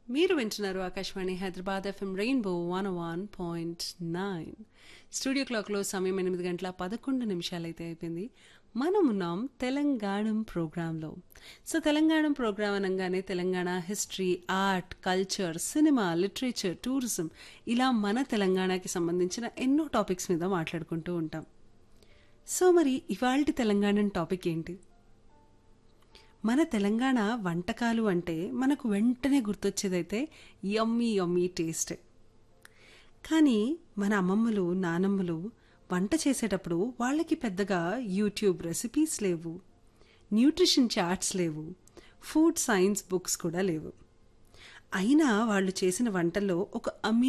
మీరు వింటున్నారు Akashvani Hyderabad FM rainbow one one point nine studio క్లాక్లో సమయం ఎనిమిది గంటల పదకొండు నిమిషాలైతే అయిపోయింది మనం ఉన్నాం తెలంగాణ ప్రోగ్రాంలో సో తెలంగాణ ప్రోగ్రాం అనగానే Telangana history art culture cinema literature tourism ఇలా మన తెలంగాణకి సంబంధించిన ఎన్నో టాపిక్స్ మీద మాట్లాడుకుంటూ ఉంటాం సో మరి ఇవాళ తెలంగాణ టాపిక్ ఏంటి మన తెలంగాణ వంటకాలు అంటే మనకు వెంటనే గుర్తొచ్చేదైతే యమ్మీ యమ్మీ టేస్ట్ కానీ మన అమ్మమ్మలు నానమ్మలు వంట చేసేటప్పుడు వాళ్ళకి పెద్దగా యూట్యూబ్ రెసిపీస్ లేవు న్యూట్రిషన్ చార్ట్స్ లేవు ఫుడ్ సైన్స్ బుక్స్ కూడా లేవు అయినా వాళ్ళు చేసిన వంటల్లో ఒక అమీ